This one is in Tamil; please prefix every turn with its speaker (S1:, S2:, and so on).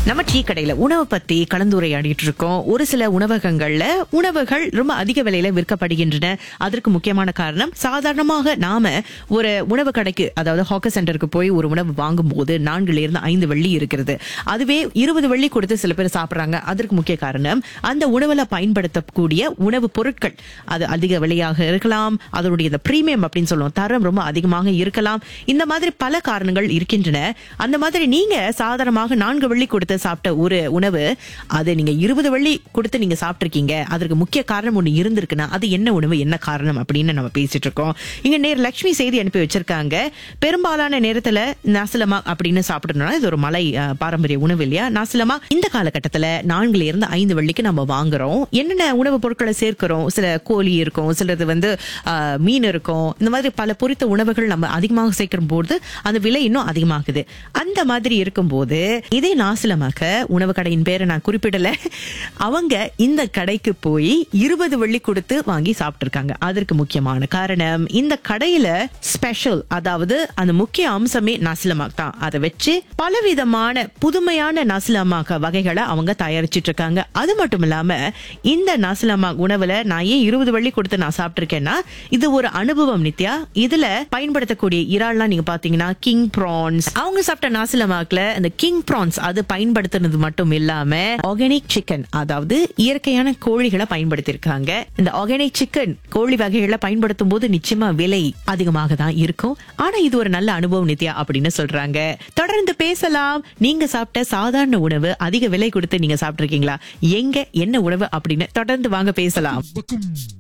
S1: நம்ம டீ கடையில உணவு பத்தி கலந்துரையாடிட்டு இருக்கோம் ஒரு சில உணவகங்கள்ல உணவுகள் ரொம்ப அதிக விலையில விற்கப்படுகின்றன அதற்கு முக்கியமான காரணம் சாதாரணமாக நாம ஒரு உணவு கடைக்கு அதாவது ஹாக்கர் சென்டருக்கு போய் ஒரு உணவு வாங்கும் போது நான்குல இருந்து ஐந்து வெள்ளி இருக்கிறது அதுவே இருபது வெள்ளி கொடுத்து சில பேர் சாப்பிடுறாங்க அதற்கு முக்கிய காரணம் அந்த உணவுல பயன்படுத்தக்கூடிய உணவு பொருட்கள் அது அதிக விலையாக இருக்கலாம் அதனுடைய இந்த பிரீமியம் அப்படின்னு சொல்லுவோம் தரம் ரொம்ப அதிகமாக இருக்கலாம் இந்த மாதிரி பல காரணங்கள் இருக்கின்றன அந்த மாதிரி நீங்க சாதாரணமாக நான்கு வெள்ளி கொடுத்து சாப்பிட்ட ஒரு உணவு அது நீங்க இருபது வெள்ளி கொடுத்து நீங்க சாப்பிட்டிருக்கீங்க அதற்கு முக்கிய காரணம் ஒண்ணு இருந்திருக்குன்னா அது என்ன உணவு என்ன காரணம் அப்படின்னு நம்ம பேசிட்டு இருக்கோம் இங்க நேர் லட்சுமி செய்தி அனுப்பி வச்சிருக்காங்க பெரும்பாலான நேரத்துல நாசிலமா அப்படின்னு சாப்பிடணும்னா இது ஒரு மலை அஹ், பாரம்பரிய உணவு இல்லையா நாசிலமா இந்த காலகட்டத்துல நான்குல இருந்து ஐந்து வெள்ளிக்கு நம்ம வாங்குறோம் என்னென்ன உணவுப் பொருட்களை சேர்க்கிறோம் சில கோழி இருக்கும் சிலது வந்து அஹ், மீன் இருக்கும் இந்த மாதிரி பல பொரித்த உணவுகள் நம்ம அதிகமாக சேர்க்கும் போது அந்த விலை இன்னும் அதிகமாகுது அந்த மாதிரி இருக்கும்போது இதே நாசிலமாக்க உணவு கடையின் பேரை நான் குறிப்பிடல அவங்க இந்த கடைக்கு போய் இருபது வெள்ளி கொடுத்து வாங்கி சாப்பிட்டிருக்காங்க அதற்கு முக்கியமான காரணம் இந்த கடையில ஸ்பெஷல் அதாவது அந்த முக்கிய அம்சமே நசிலமாக் தான் அதை வச்சு பலவிதமான புதுமையான நசிலமாக்க வகைகளை அவங்க தயாரிச்சிட்டு இருக்காங்க அது மட்டும் இல்லாம இந்த நசிலமாக் உணவுல நான் ஏன் இருபது வெள்ளி கொடுத்து நான் சாப்பிட்டிருக்கேன்னா இது ஒரு அனுபவம் நித்யா இதுல பயன்படுத்தக்கூடிய இறால்லாம் நீங்க பாத்தீங்கன்னா கிங் ப்ரான்ஸ் அவங்க சாப்பிட்ட நாசிலமாக்ல இந்த கிங் ப்ரான்ஸ் அது பயன்படுத்துனது மட்டும் இல்லாம ஆர்கானிக் சிக்கன் அதாவது இயற்கையான கோழிகளை பயன்படுத்தியிருக்காங்க இந்த ஆர்கானிக் சிக்கன் கோழி வகைகளை பயன்படுத்தும் போது நிச்சயமா விலை அதிகமாக தான் இருக்கும் ஆனா இது ஒரு நல்ல அனுபவம் நித்யா அப்படின்னு சொல்றாங்க தொடர்ந்து பேசலாம் நீங்க சாப்பிட்ட சாதாரண உணவு அதிக விலை கொடுத்து நீங்க சாப்பிட்டிருக்கீங்களா எங்க என்ன உணவு அப்படின்னு தொடர்ந்து வாங்க பேசலாம்